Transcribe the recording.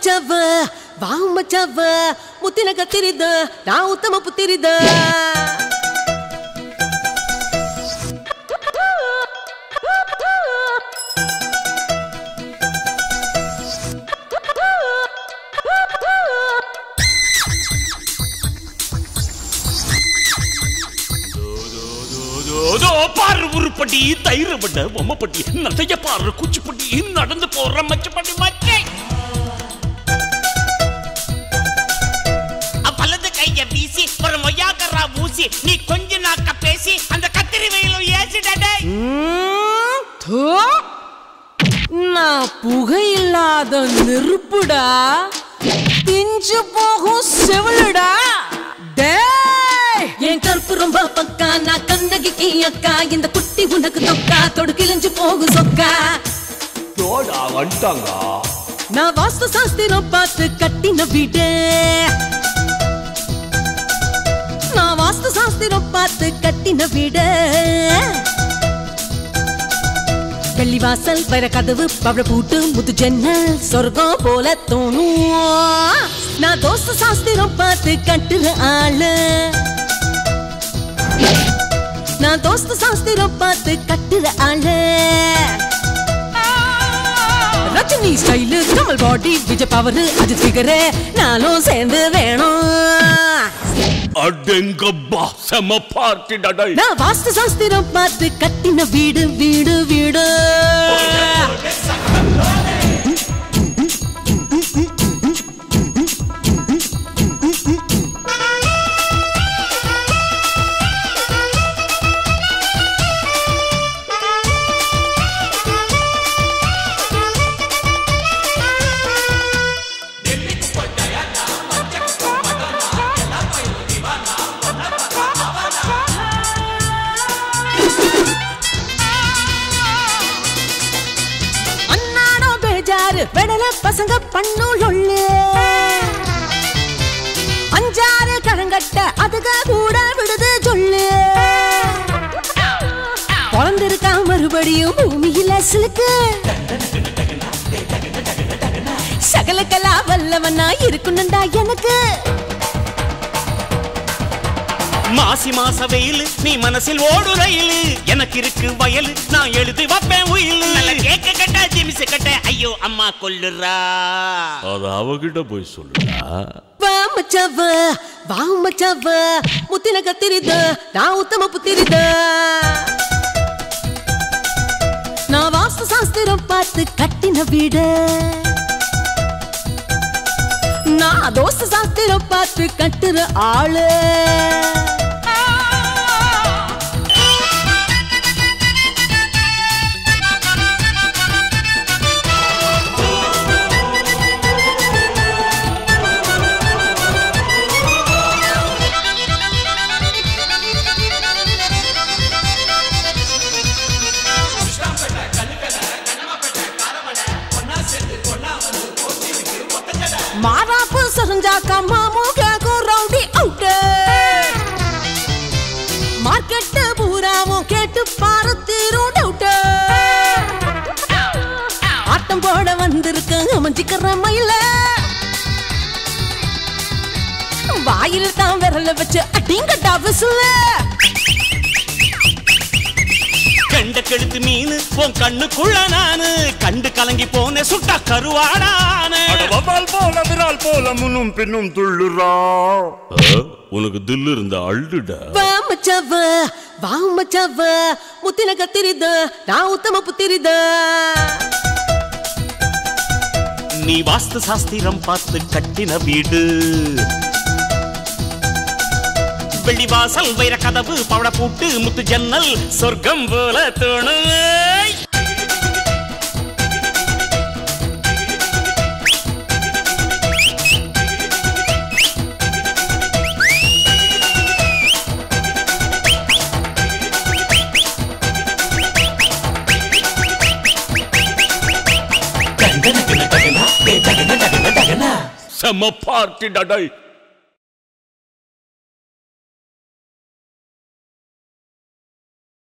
ಮಚ್ಚವ wow ಮಚ್ಚವ ಮುತ್ತಿನ ಕತ್ತಿರಿದ ನಾ ಉತ್ತಮ ಪುತ್ತಿರಿದ அதோ பாரு உருப்படி தைரப்பட்ட பொம்மைப்பட்டி நடைய பாரு குச்சிப்பட்டி நடந்து போற மச்சப்பட்டி மச்சை வலது கைய வீசி ஒரு மொய்யாக்கரா ஊசி நீ கொஞ்ச நாக்க பேசி அந்த கத்திரி வெயிலும் ஏசிடடே நான் புகையில்லாத நெருப்புடா பிஞ்சு போகும் செவிலுடா டேய்! என் கருப்பு ரொம்ப பக்கா நான் கண்ணகிக்கு அக்கா இந்த குட்டி உனக்கு தொக்கா தொடு கிழிஞ்சு போகும் சொக்கா தோடா வந்துட்டாங்க நான் வாஸ்து சாஸ்திரம் பார்த்து கட்டின வீடு நான் வாஸ்து சாஸ்திரம் பார்த்து கட்டின வீடு வெள்ளி வாசல் வர கதவு பவழ பூட்டு முது ஜன்னல் சொர்க்கம் போல தோணும் நான் தோஸ்து சாஸ்திரம் பார்த்து கட்டுற ஆளு நான் தோஸ்து சாஸ்திரம் பார்த்து கட்டுற ஆளு Rajini style Kamal body Vijay power Ajith figure நானும் சேர்ந்து வேணும் அடெங்கப்பா செம பார்ட்டி டடை நான் வாஸ்து சாஸ்திரம் பார்த்து கட்டின வீடு வீடு வீடு அண்ணாடோ பேஜாரு வெடல பசங்க பண்ணுள்ளு அஞ்சாறு கழங்கட்ட அதுக கூட விடுது சொல்லு பிறந்திருக்கா மறுபடியும் பூமியில சிலுக்கு சகலக்கலா வல்லவனா இருக்கணும்டா எனக்கு மாசி மாச வெயில் நீ மனசில் ஓடு ரயில் எனக்கு இருக்கு வயல் நான் எழுதி வைப்பேன் உயில் நல்ல கேக்க கட்ட ஜிமிசு கட்ட ஐயோ அம்மா கொல்லுறா அது அவகிட்ட போய் சொல்லுடா வா மச்சவ வா மச்சவ முத்தின கத்திரிದ ನಾ ಉತ್ತಮ புத்திரித நான் வாஸ்து சாஸ்திரம் பார்த்து கட்டின வீடு நான் தோஸ்து சாஸ்திரம் பார்த்து கட்டுற ஆளு மாறாப்பு சரிஞ்சாக்கா மாமு கேக்கும் ரவுடி அவுட்டு மார்க்கெட் பூராவும் கேட்டு பாரு தீரும் டவுட்டு ஆட்டம் போட வந்திருக்க அமைஞ்சிக்கிற மயில வாயில் தான் விரல வச்சு அடிங்கட்டா விசுல கண்ட கெடுத்து மீன் உன் கண்ணுக்குள்ள நானு கண்டு கலங்கி போன சுட்டா கருவாடான வவால் போல விரால் போல முன்னும் பின்னும் துள்ளுறா உனக்கு தில்லு இருந்த அள்ளுடா வா மச்சவ வா மச்சவ முத்தின கத்திரிದ ನಾ ಉತ್ತಮ புத்திரித நீ வாஸ்து சாஸ்திரம் பார்த்து கட்டின வீடு வெள்ளி வாசல் வைர கதவு பவள பூட்டு முத்து ஜன்னல் சொர்க்கம் போல தோணு செம்ம பார்ட்டி டடை